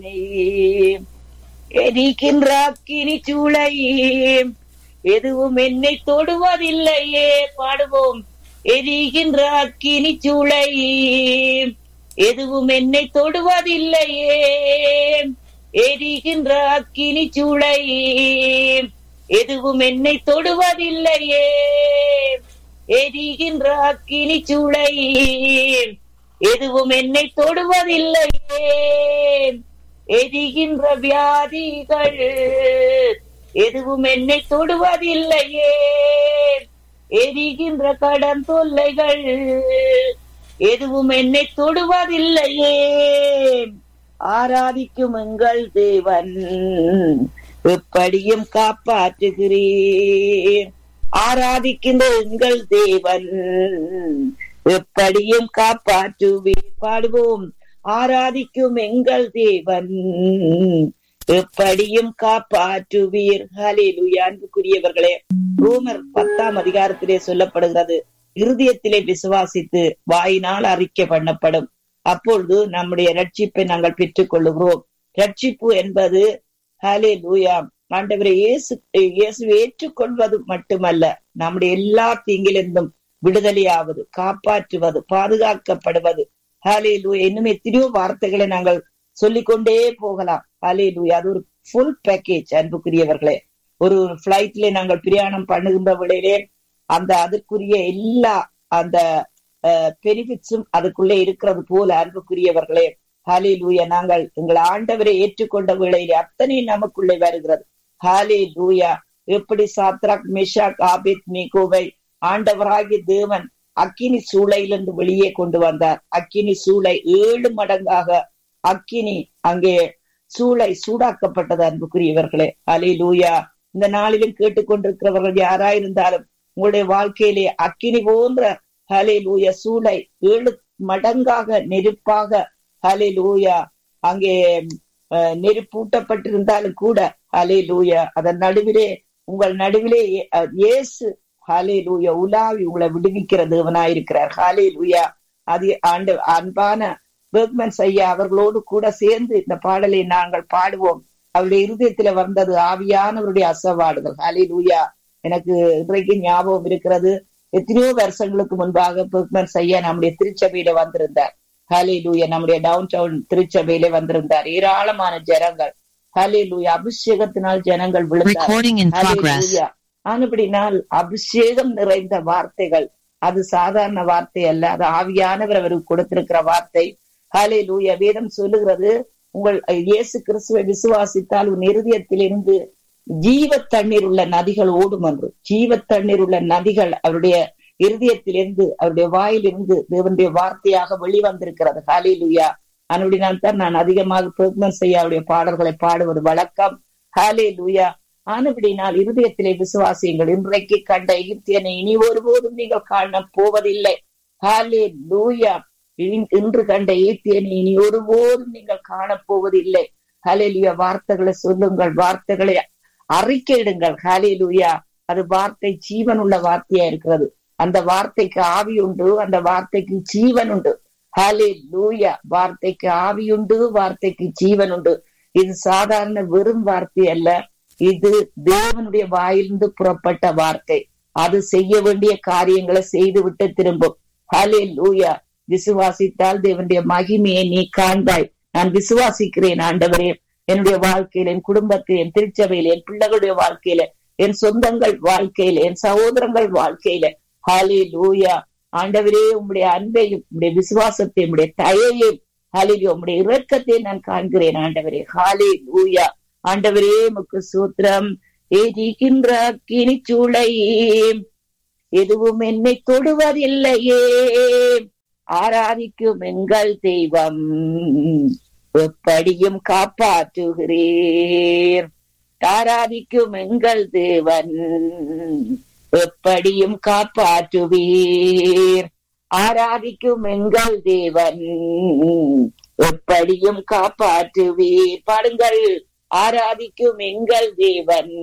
எரிக்கின்ற அக்கினி சூளை எதுவும் என்னை தொடுவதில்லையே பாடுவோம் எரிகின்ற அக்கினி சூளை எதுவும் என்னை தொடுவதில்லையே எரிகின்ற அக்கினி சூளை எதுவும் என்னை தொடுவதில்லையே எரிகின்ற அக்கினி சூளை எதுவும் என்னை தொடுவதில்லையே எரிகின்ற வியாதிகள் எதுவும் என்னை தொடுவதில்லையே எரிகின்ற கடன் தொல்லைகள் எதுவும் என்னை தொடுவதில்லையே ஆராதிக்கும் எங்கள் தேவன் எப்படியும் காப்பாற்றுகிறேன் ஆராதிக்கின்ற எங்கள் தேவன் எப்படியும் காப்பாற்றுவீர் பாடுவோம் ஆராதிக்கும் எங்கள் தேவன் எப்படியும் காப்பாற்றுவீர் ஹலிலுயா அன்புக்குரியவர்களே ரோமர் பத்தாம் அதிகாரத்திலே சொல்லப்படுகிறது இருதயத்திலே விசுவாசித்து வாயினால் அறிக்கை பண்ணப்படும் அப்பொழுது நம்முடைய ரட்சிப்பை நாங்கள் பெற்றுக் கொள்ளுகிறோம் ரட்சிப்பு என்பது ஹலே லூயா ஆண்டவரை இயேசு இயேசு ஏற்றுக்கொள்வது மட்டுமல்ல நம்முடைய எல்லா தீங்கிலிருந்தும் விடுதலையாவது காப்பாற்றுவது பாதுகாக்கப்படுவது ஹாலே லூயா இன்னும் எத்தனையோ வார்த்தைகளை நாங்கள் சொல்லிக்கொண்டே போகலாம் ஹாலே லூயா அது ஒரு ஃபுல் பேக்கேஜ் அன்புக்குரியவர்களே ஒரு பிளைட்ல நாங்கள் பிரயாணம் பண்ணுகின்ற விடையிலே அந்த அதற்குரிய எல்லா அந்த பெனிஃபிட்ஸும் அதுக்குள்ளே இருக்கிறது போல அன்புக்குரியவர்களே ஹாலே லூயா நாங்கள் எங்கள் ஆண்டவரை ஏற்றுக்கொண்ட வேளையிலே அத்தனை நமக்குள்ளே வருகிறது ஹாலே லூயா எப்படி சாத்ராக் மிஷாக் ஆபித் மீகோவை ஆண்டவராகிய தேவன் அக்கினி சூளையிலிருந்து வெளியே கொண்டு வந்தார் அக்கினி சூளை ஏழு மடங்காக அக்கினி அங்கே சூளை சூடாக்கப்பட்டது அன்புக்குரியவர்களே அலே லூயா இந்த நாளிலும் கேட்டுக்கொண்டிருக்கிறவர்கள் யாராயிருந்தாலும் உங்களுடைய வாழ்க்கையிலே அக்கினி போன்ற ஹலே லூயா சூளை ஏழு மடங்காக நெருப்பாக ஹலே லூயா அங்கே நெருப்பூட்டப்பட்டிருந்தாலும் கூட ஹலே லூயா அதன் நடுவிலே உங்கள் நடுவிலே இயேசு ஹாலே லூயா உலாவி உங்களை விடுவிக்கிற தேவனாயிருக்கிறார் ஹாலே லூயா அது ஆண்டு அன்பான பெர்க்மன்ஸ் ஐயா அவர்களோடு கூட சேர்ந்து இந்த பாடலை நாங்கள் பாடுவோம் அவருடைய இருதயத்துல வந்தது ஆவியானவருடைய அசவாடுதல் ஹாலே லூயா எனக்கு இன்றைக்கு ஞாபகம் இருக்கிறது எத்தனையோ வருஷங்களுக்கு முன்பாக பெர்க்மன்ஸ் ஐயா நம்முடைய திருச்சபையில வந்திருந்தார் ஹாலே லூயா நம்முடைய டவுன் டவுன் திருச்சபையில வந்திருந்தார் ஏராளமான ஜனங்கள் ஹாலே லூயா அபிஷேகத்தினால் ஜனங்கள் விழுந்தார் ஆனபடினால் அபிஷேகம் நிறைந்த வார்த்தைகள் அது சாதாரண வார்த்தை அல்ல அது ஆவியானவர் அவருக்கு கொடுத்திருக்கிற வார்த்தை ஹாலே லூயா வேதம் சொல்லுகிறது உங்கள் இயேசு கிறிஸ்துவை விசுவாசித்தால் உன் இருதயத்திலிருந்து ஜீவ தண்ணீர் உள்ள நதிகள் ஓடும் என்று ஜீவ தண்ணீர் உள்ள நதிகள் அவருடைய இருதயத்திலிருந்து அவருடைய வாயிலிருந்து தேவனுடைய வார்த்தையாக வெளிவந்திருக்கிறது ஹாலே லூயா அனுடினால் தான் நான் அதிகமாக பெர்க்மன் செய்யாவுடைய பாடல்களை பாடுவது வழக்கம் ஹாலே லூயா ஆனபடினால் இருதயத்திலே விசுவாசியுங்கள் இன்றைக்கு கண்ட எகிப்தியனை இனி ஒருபோதும் நீங்கள் காண போவதில்லை ஹாலே லூயா இன்று கண்ட எகிப்தியனை இனி ஒருபோதும் நீங்கள் காண போவதில்லை ஹலேலுயா வார்த்தைகளை சொல்லுங்கள் வார்த்தைகளை அறிக்கையிடுங்கள் ஹாலே லூயா அது வார்த்தை ஜீவன் உள்ள வார்த்தையா இருக்கிறது அந்த வார்த்தைக்கு ஆவி உண்டு அந்த வார்த்தைக்கு ஜீவன் உண்டு ஹாலே லூயா வார்த்தைக்கு ஆவி உண்டு வார்த்தைக்கு ஜீவன் உண்டு இது சாதாரண வெறும் வார்த்தை அல்ல இது தேவனுடைய வாயிலிருந்து புறப்பட்ட வார்த்தை அது செய்ய வேண்டிய காரியங்களை செய்து விட்டு திரும்பும் ஹலே லூயா விசுவாசித்தால் தேவனுடைய மகிமையை நீ காண்பாய் நான் விசுவாசிக்கிறேன் ஆண்டவரே என்னுடைய வாழ்க்கையில என் குடும்பத்தில் என் திருச்சபையில என் பிள்ளைகளுடைய வாழ்க்கையில என் சொந்தங்கள் வாழ்க்கையில என் சகோதரங்கள் வாழ்க்கையில ஹாலே லூயா ஆண்டவரே உம்முடைய அன்பையும் உம்முடைய விசுவாசத்தை உம்முடைய தயையும் ஹாலிலி உம்முடைய இரக்கத்தை நான் காண்கிறேன் ஆண்டவரே ஹாலே லூயா ஆண்டவரே முக்கு சூத்திரம் எரிகின்ற கிணிச்சூளை எதுவும் என்னை தொடுவதில்லையே ஆராதிக்கும் எங்கள் தெய்வம் எப்படியும் காப்பாற்றுகிறேன் ஆராதிக்கும் எங்கள் தேவன் எப்படியும் காப்பாற்றுவீர் ஆராதிக்கும் எங்கள் தேவன் எப்படியும் காப்பாற்றுவீர் பாடுங்கள் ஆராதிக்கும் எங்கள் தேவன்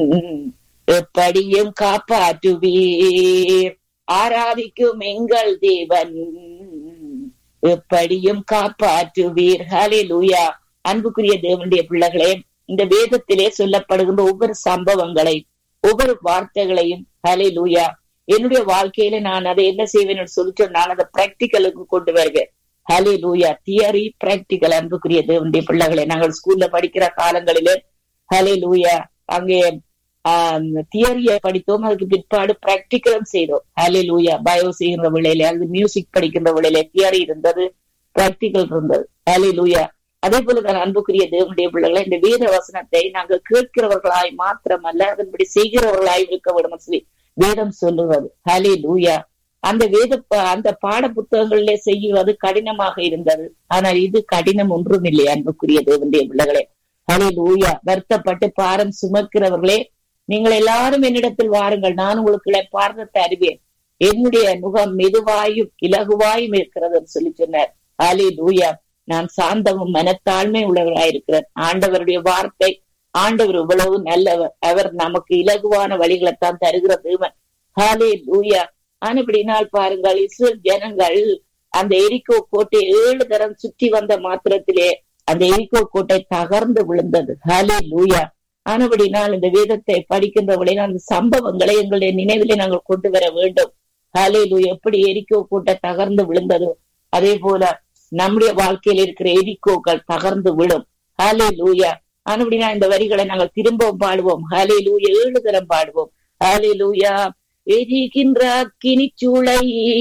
எப்படியும் காப்பாற்றுவீர் ஆராதிக்கும் எங்கள் தேவன் எப்படியும் காப்பாற்றுவீர் ஹலே லூயா அன்புக்குரிய தேவனுடைய பிள்ளைகளே இந்த வேதத்திலே சொல்லப்படுகின்ற ஒவ்வொரு சம்பவங்களை ஒவ்வொரு வார்த்தைகளையும் ஹலே லூயா என்னுடைய வாழ்க்கையில நான் அதை என்ன செய்வேன் சொல்லி சொன்னால் அதை பிராக்டிக்கலுக்கு கொண்டு வருவேன் ஹலே லூயா தியரி பிராக்டிக்கல் அன்புக்குரிய தேவனுடைய பிள்ளைகளை நாங்கள் ஸ்கூல்ல படிக்கிற காலங்களிலே ஹலே லூயா அங்கே தியரிய படித்தோம் அதுக்கு பிற்பாடு பிராக்டிக்கலும் செய்தோம் ஹலே லூயா பயோ செய்கிற விளையில அல்லது மியூசிக் படிக்கின்ற விளையில தியரி இருந்தது பிராக்டிக்கல் இருந்தது ஹலே லூயா அதே போலதான் அன்புக்குரிய தேவனுடைய பிள்ளைகளை இந்த வேத வசனத்தை நாங்கள் கேட்கிறவர்களாய் மாத்திரமல்ல அதன்படி செய்கிறவர்களாய் இருக்க வேண்டும் சொல்லி வேதம் சொல்லுவது ஹலே லூயா அந்த வேத அந்த பாட புத்தகங்களிலே செய்வது கடினமாக இருந்தது ஆனால் இது கடினம் ஒன்றும் இல்லை அன்புக்குரிய தேவனுடைய பிள்ளைகளே ஹலே லூயா வருத்தப்பட்டு பாரம் சுமக்கிறவர்களே நீங்கள் எல்லாரும் என்னிடத்தில் வாருங்கள் நான் உங்களுக்கு பார்த்து அறிவேன் என்னுடைய முகம் மெதுவாயும் இலகுவாயும் இருக்கிறது சொல்லி சொன்னார் ஹலே லூயா நான் சாந்தமும் மனத்தாழ்மை உள்ளவராயிருக்கிறேன் ஆண்டவருடைய வார்த்தை ஆண்டவர் இவ்வளவு நல்லவர் அவர் நமக்கு இலகுவான வழிகளைத்தான் தருகிற தேவன் ஹாலே லூயா ஆனப்படினால் பாருங்கள் இஸ்ரேல் ஜனங்கள் அந்த எரிக்கோ கோட்டை ஏழு தரம் சுற்றி வந்த மாத்திரத்திலே அந்த எரிக்கோ கோட்டை தகர்ந்து விழுந்தது ஹாலே லூயா ஆனபடினால் இந்த வேதத்தை படிக்கின்ற வழியில் அந்த சம்பவங்களை எங்களுடைய நினைவிலே நாங்கள் கொண்டு வர வேண்டும் ஹாலே லூயா எப்படி எரிக்கோ கோட்டை தகர்ந்து விழுந்ததோ அதே போல நம்முடைய வாழ்க்கையில் இருக்கிற எரிக்கோக்கள் தகர்ந்து விடும் ஹாலே லூயா ஆனபடினா இந்த வரிகளை நாங்கள் திரும்பவும் பாடுவோம் ஹாலே லூயா ஏழு தரம் பாடுவோம் ஹாலே லூயா எரிகின்ற அக்கினி சூளை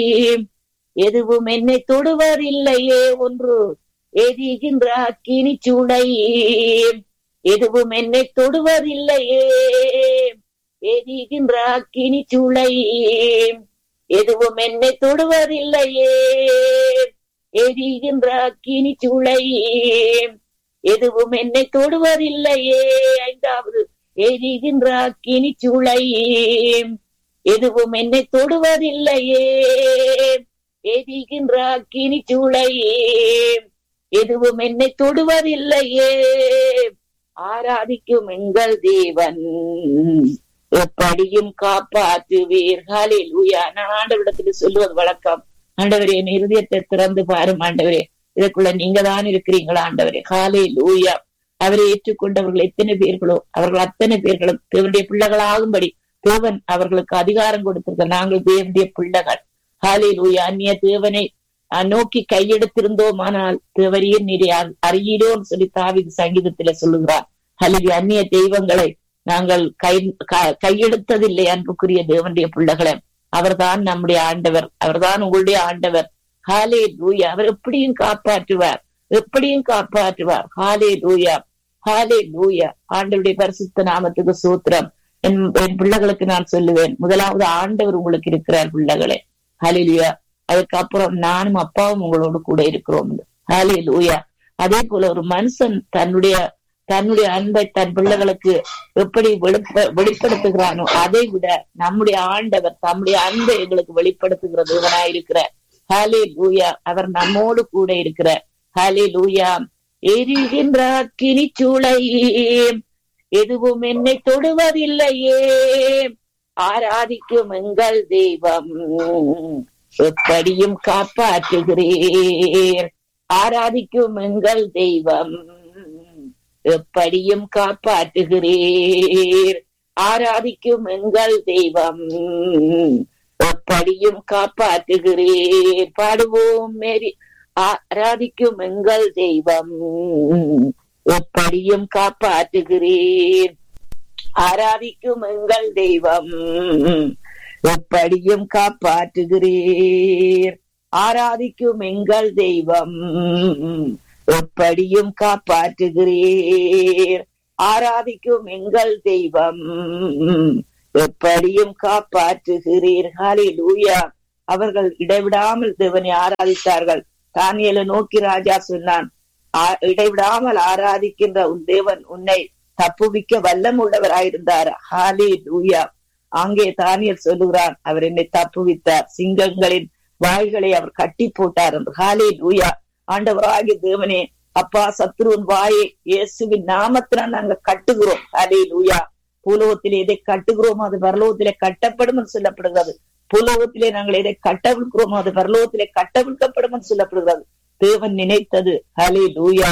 எதுவும் என்னை தொடுவதில்லையே ஒன்று எரிகின்ற அக்கினி சூளை எதுவும் என்னை தொடுவதில்லையே எரிகின்ற அக்கினி சூளை எதுவும் என்னை தொடுவதில்லையே எரிகின்ற அக்கினி சூளை எதுவும் என்னை தொடுவதில்லையே ஐந்தாவது எரிகின்ற அக்கினி சூளை எதுவும் என்னை தொடுவதில்லையே எரிகின்ற அக்கினி சூளை எதுவும் என்னை தொடுவதில்லையே ஆராதிக்கும் எங்கள் தேவன் எப்படியும் காப்பாற்றுவீர் ஹாலில் உயா நான் ஆண்டவரிடத்துல சொல்லுவது வழக்கம் ஆண்டவரே என் இருதயத்தை திறந்து பாரும் ஆண்டவரே இதற்குள்ள நீங்க தான் இருக்கிறீங்களா ஆண்டவரே ஹாலே லூயா அவரை ஏற்றுக்கொண்டவர்கள் எத்தனை பேர்களோ அவர்கள் அத்தனை பேர்களும் தேவனுடைய பிள்ளைகளாகும்படி தேவன் அவர்களுக்கு அதிகாரம் கொடுத்திருக்க நாங்கள் தேவனுடைய பிள்ளைகள் ஹாலே லூயா அந்நிய தேவனை நோக்கி கையெடுத்திருந்தோம் ஆனால் தேவரையே நீரை அறியீரோன்னு சொல்லி தாவிது சங்கீதத்தில சொல்லுகிறார் ஹலிவி அந்நிய தெய்வங்களை நாங்கள் கை கையெடுத்ததில்லை அன்புக்குரிய தேவனுடைய பிள்ளைகளை அவர்தான் நம்முடைய ஆண்டவர் அவர்தான் உங்களுடைய ஆண்டவர் ஹாலே லூயா அவர் எப்படியும் காப்பாற்றுவார் எப்படியும் காப்பாற்றுவார் ஹாலே லூயா ஹாலே லூயா ஆண்டவருடைய பரிசுத்த நாமத்துக்கு சூத்திரம் என் என் பிள்ளைகளுக்கு நான் சொல்லுவேன் முதலாவது ஆண்டவர் உங்களுக்கு இருக்கிறார் பிள்ளைகளே ஹாலே லூயா அதுக்கப்புறம் நானும் அப்பாவும் உங்களோடு கூட இருக்கிறோம் ஹாலே லூயா அதே போல ஒரு மனுஷன் தன்னுடைய தன்னுடைய அன்பை தன் பிள்ளைகளுக்கு எப்படி வெளிப்ப வெளிப்படுத்துகிறானோ அதை விட நம்முடைய ஆண்டவர் தம்முடைய அன்பை எங்களுக்கு வெளிப்படுத்துகிற தேவனாயிருக்கிற ஹாலே லூயா அவர் நம்மோடு கூட இருக்கிற ஹாலே லூயா எரிகின்ற கினி சூளை எதுவும் என்னை தொடுவதில்லையே ஆராதிக்கும் எங்கள் தெய்வம் எப்படியும் காப்பாற்றுகிறீர் ஆராதிக்கும் எங்கள் தெய்வம் எப்படியும் காப்பாற்றுகிறீர் ஆராதிக்கும் எங்கள் தெய்வம் எப்படியும் காப்பாற்றுகிறீர் பாடுவோம் மேரி ஆராதிக்கும் எங்கள் தெய்வம் எப்படியும் காப்பாற்றுகிறீர் ஆராதிக்கும் எங்கள் தெய்வம் எப்படியும் காப்பாற்றுகிறீர் ஆராதிக்கும் எங்கள் தெய்வம் எப்படியும் காப்பாற்றுகிறீர் ஆராதிக்கும் எங்கள் தெய்வம் எப்படியும் காப்பாற்றுகிறீர் ஹalleluya அவர்கள் இடைவிடாமல் தேவனை ஆராதித்தார்கள் தானியலை நோக்கி ராஜா சொன்னான் இடைவிடாமல் ஆராதிக்கின்ற உன் தேவன் உன்னை தப்புவிக்க வல்லம் உள்ளவராயிருந்தார் ஹாலே லூயா அங்கே தானியல் சொல்லுகிறான் அவர் என்னை தப்புவித்தார் சிங்கங்களின் வாய்களை அவர் கட்டி போட்டார் என்று ஹாலே லூயா ஆண்டவராகிய தேவனே அப்பா சத்ருவின் வாயை இயேசுவின் நாமத்தினால் நாங்க கட்டுகிறோம் ஹலே லூயா பூலோகத்திலே எதை கட்டுகிறோமோ அது பரலோகத்திலே கட்டப்படும் என்று சொல்லப்படுகிறது பூலோகத்திலே நாங்கள் எதை கட்டவிழ்கிறோமோ அது பரலோகத்திலே கட்டவிழ்க்கப்படும் என்று சொல்லப்படுகிறது தேவன் நினைத்தது ஹலே லூயா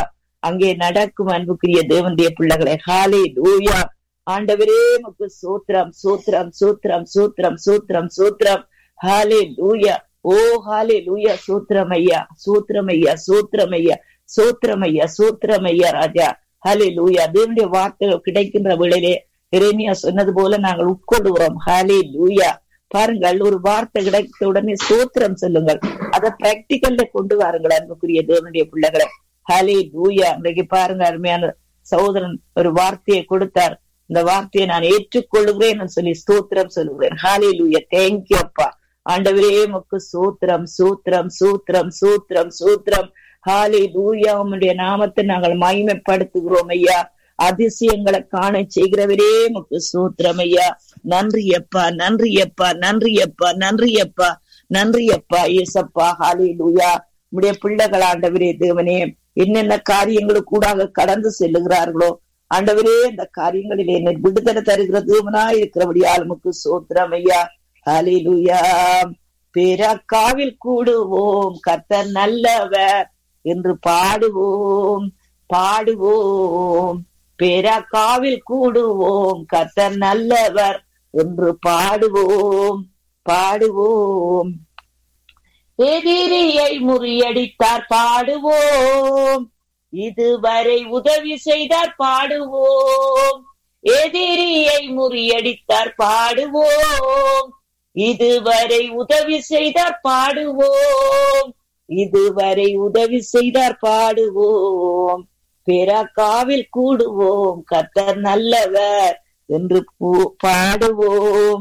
அங்கே நடக்கும் அன்புக்குரிய தேவனுடைய பிள்ளைகளை ஹாலே லூயா ஆண்டவரே முக்கு சூத்திரம் சூத்திரம் சூத்திரம் சூத்திரம் சூத்திரம் சூத்திரம் ஹாலே லூயா ஓ ஹாலே லூயா சூத்திரம் ஐயா சூத்திரம் ஐயா சூத்திரம் ஐயா சூத்திரம் ஐயா சூத்திரம் ஐயா ராஜா ஹாலே லூயா தேவனுடைய வார்த்தைகள் கிடைக்கின்ற வேளையிலே இறைமையா சொன்னது போல நாங்கள் உட்கொள்கிறோம் ஹாலே லூயா பாருங்கள் ஒரு வார்த்தை கிடைத்த உடனே சூத்திரம் சொல்லுங்கள் அதை பிராக்டிக்கல்ல கொண்டு வாருங்கள் அன்புக்குரிய தேவனுடைய பிள்ளைகளை ஹலே லூயா இன்றைக்கு பாருங்க அருமையான சகோதரன் ஒரு வார்த்தையை கொடுத்தார் இந்த வார்த்தையை நான் ஏற்றுக்கொள்கிறேன் சொல்லி ஸ்தோத்திரம் சொல்லுகிறேன் ஹாலே லூயா தேங்க்யூ அப்பா ஆண்டவரே முக்கு சூத்திரம் சூத்திரம் சூத்திரம் சூத்திரம் சூத்திரம் ஹாலே லூயா உம்முடைய நாமத்தை நாங்கள் மகிமைப்படுத்துகிறோம் ஐயா அதிசயங்களை காண செய்கிறவரே முக்கு சூத்திரம் ஐயா நன்றி அப்பா நன்றி அப்பா நன்றி அப்பா நன்றி அப்பா நன்றி அப்பா ஏசப்பா ஹாலே லூயா உடைய பிள்ளைகள் ஆண்டவரே தேவனே என்னென்ன காரியங்களுக்கு கூடாக கடந்து செல்லுகிறார்களோ ஆண்டவரே இந்த காரியங்களில் என்னை விடுதலை தருகிற தேவனா இருக்கிறபடியால் முக்கு சோத்திரம் ஐயா ஹாலே லூயா பேராக்காவில் கூடுவோம் கர்த்தர் நல்லவர் என்று பாடுவோம் பாடுவோம் பேராக்காவில் கூடுவோம் கர்த்தர் நல்லவர் என்று பாடுவோம் பாடுவோம் எதிரியை முறியடித்தார் பாடுவோம் இதுவரை உதவி செய்தார் பாடுவோம் எதிரியை முறியடித்தார் பாடுவோம் இதுவரை உதவி செய்தார் பாடுவோம் இதுவரை உதவி செய்தார் பாடுவோம் பெராக்காவில் கூடுவோம் கர்த்தர் நல்லவர் என்று பாடுவோம்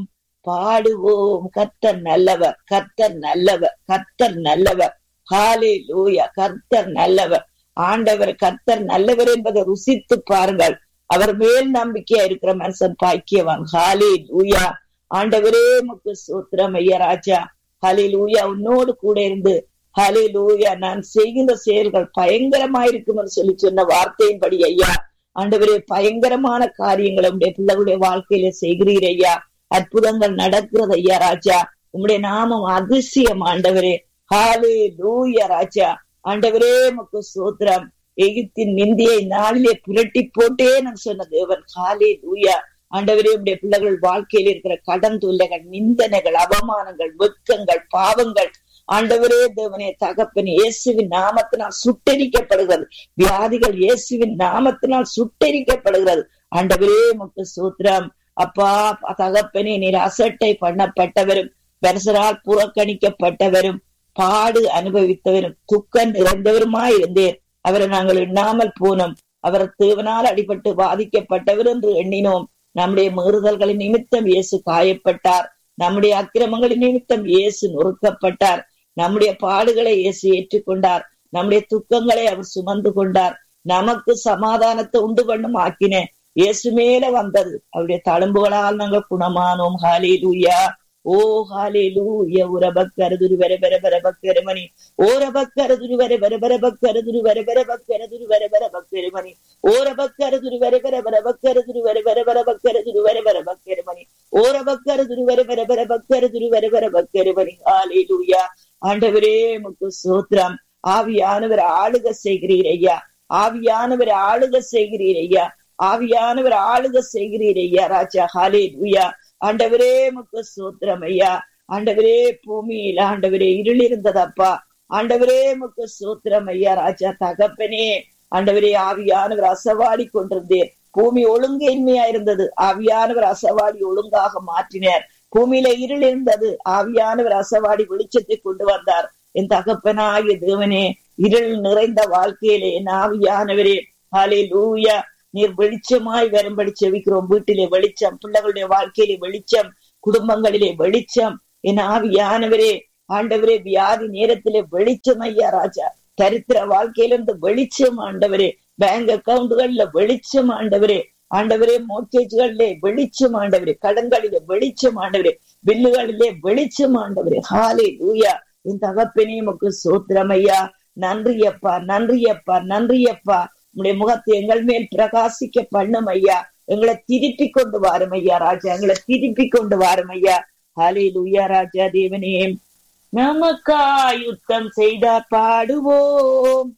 பாடுவோம் கர்த்தர் நல்லவர் கர்த்தர் நல்லவர் கர்த்தர் நல்லவர் ஹாலே லூயா கர்த்தர் நல்லவர் ஆண்டவர் கர்த்தர் நல்லவர் என்பதை ருசித்து பாருங்கள் அவர் மேல் நம்பிக்கையா இருக்கிற மனுஷன் பாக்கியவான் ஹாலே லூயா ஆண்டவரே முக்கு சூத்திரம் ஐயா ராஜா ஹலே லூயா உன்னோடு கூட இருந்து ஹலே லூயா நான் செய்கின்ற செயல்கள் பயங்கரமாயிருக்கும் என்று சொல்லி சொன்ன வார்த்தையின்படி ஐயா ஆண்டவரே பயங்கரமான காரியங்களை உடைய பிள்ளைகளுடைய வாழ்க்கையில செய்கிறீர் ஐயா அற்புதங்கள் நடக்கிறது ஐயா ராஜா உம்முடைய நாமம் அதிசயம் ஆண்டவரே ஹாலே லூயா ராஜா ஆண்டவரே முக்கு சூத்திரம் எகிப்தின் நிந்தியை நாளிலே புரட்டி போட்டே நான் சொன்ன தேவன் ஹாலே லூயா ஆண்டவரே உடைய பிள்ளைகள் வாழ்க்கையில் இருக்கிற கடன் தொல்லைகள் நிந்தனைகள் அவமானங்கள் வெட்கங்கள் பாவங்கள் ஆண்டவரே தேவனே தகப்பன் இயேசுவின் நாமத்தினால் சுட்டரிக்கப்படுகிறது வியாதிகள் இயேசுவின் நாமத்தினால் சுட்டரிக்கப்படுகிறது ஆண்டவரே முக்கு சூத்திரம் அப்பா தகப்பனே நீர் அசட்டை பண்ணப்பட்டவரும் பெருசரால் புறக்கணிக்கப்பட்டவரும் பாடு அனுபவித்தவரும் துக்கம் நிறைந்தவருமாய் இருந்தேன் அவரை நாங்கள் எண்ணாமல் போனோம் அவர் தேவனால் அடிபட்டு பாதிக்கப்பட்டவர் என்று எண்ணினோம் நம்முடைய மீறுதல்களின் நிமித்தம் இயேசு காயப்பட்டார் நம்முடைய அக்கிரமங்களின் நிமித்தம் இயேசு நொறுக்கப்பட்டார் நம்முடைய பாடுகளை இயேசு ஏற்றுக்கொண்டார் நம்முடைய துக்கங்களை அவர் சுமந்து கொண்டார் நமக்கு சமாதானத்தை உண்டு பண்ணும் ஆக்கின இயேசு மேல வந்தது அவருடைய தழும்புகளால் நாங்கள் குணமானோம் ஹாலே லூயா ஓ ஹாலே லூயா உரபக்கரதுரு வர வர வர பக்கரமணி ஓரபக்கரதுரு வர வர வர பக்கரதுரு வர வர பக்கரதுரு வர வர பக்கரமணி ஓரபக்கரதுரு வர வர வர பக்கரதுரு வர வர வர பக்கரதுரு வர வர பக்கரமணி ஓரபக்கரதுரு வர வர வர பக்கரதுரு வர வர பக்கரமணி ஹாலே லூயா ஆண்டவரே முக்கு சோத்ரம் ஆவியானவர் ஆளுக செய்கிறீர் ஐயா ஆவியானவர் ஆளுக செய்கிறீர் ஐயா ஆவியானவர் ஆளுக செய்கிறீர் ஐயா ராஜா ஹாலே லூயா ஆண்டவரே முக்கு சோத்திரம் ஐயா ஆண்டவரே பூமியில் ஆண்டவரே இருள் இருந்ததப்பா ஆண்டவரே முக்கு சோத்திரம் ஐயா ராஜா தகப்பனே ஆண்டவரே ஆவியானவர் அசவாடி கொண்டிருந்தேன் பூமி ஒழுங்கின்மையா இருந்தது ஆவியானவர் அசவாடி ஒழுங்காக மாற்றினார் பூமியில இருள் இருந்தது ஆவியானவர் அசவாடி வெளிச்சத்தை கொண்டு வந்தார் என் தகப்பனாகிய தேவனே இருள் நிறைந்த வாழ்க்கையிலே என் ஆவியானவரே ஹாலே லூயா நீர் வெளிச்சமாய் வரும்படி செவிக்கிறோம் வீட்டிலே வெளிச்சம் பிள்ளைகளுடைய வாழ்க்கையிலே வெளிச்சம் குடும்பங்களிலே வெளிச்சம் என் ஆவியானவரே ஆண்டவரே வியாதி நேரத்திலே வெளிச்சம் ஐயா ராஜா தரித்திர வாழ்க்கையிலிருந்து வெளிச்சம் ஆண்டவரே பேங்க் அக்கவுண்டுகள்ல வெளிச்சம் ஆண்டவரே ஆண்டவரே மோர்கேஜ்களிலே வெளிச்சம் ஆண்டவரே கடன்களிலே வெளிச்சம் ஆண்டவரே பில்லுகளிலே வெளிச்சம் ஆண்டவரே ஹாலே லூயா என் தகப்பனே உமக்கு சோத்திரம் ஐயா நன்றி அப்பா நன்றி அப்பா நன்றி அப்பா உங்களுடைய முகத்தை எங்கள் மேல் பிரகாசிக்க பண்ணும் ஐயா எங்களை திருப்பி கொண்டு வாரும் ஐயா ராஜா எங்களை திருப்பி கொண்டு வாரும் ஐயா ஹலே லூயா ராஜா தேவனே நமக்கா யுத்தம் செய்தார் பாடுவோம்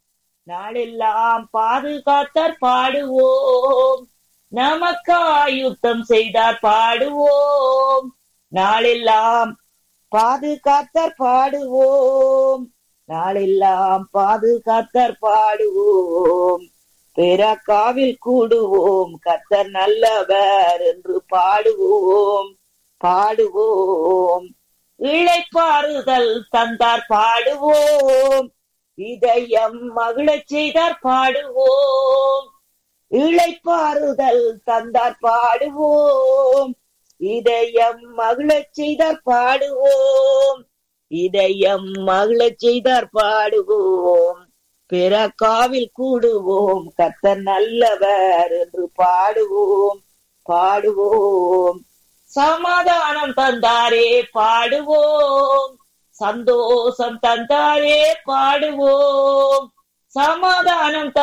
நாளெல்லாம் பாதுகாத்தார் பாடுவோம் நமக்காய் யுத்தம் செய்தார் பாடுவோம் நாளெல்லாம் பாதுகாத்தார் பாடுவோம் நாளெல்லாம் பாதுகாத்தார் பாடுவோம் பெரக்காவில் கூடுவோம் கத்தர் நல்லவர் என்று பாடுவோம் பாடுவோம் இழைப்பாறுதல் தந்தார் பாடுவோம் இதயம் மகிழச் செய்தார் பாடுவோம் இழைப்பாறுதல் தந்தார் பாடுவோம் இதயம் மகிழச் செய்தார் பாடுவோம் இதயம் மகிழச் செய்தார் பாடுவோம் பிறக்காவில் கூடுவோம் கத்தர் நல்லவர் என்று பாடுவோம் பாடுவோம் சமாதானம் தந்தாரே பாடுவோம் சந்தோஷம் தந்தாரே பாடுவோம் சமாதானம்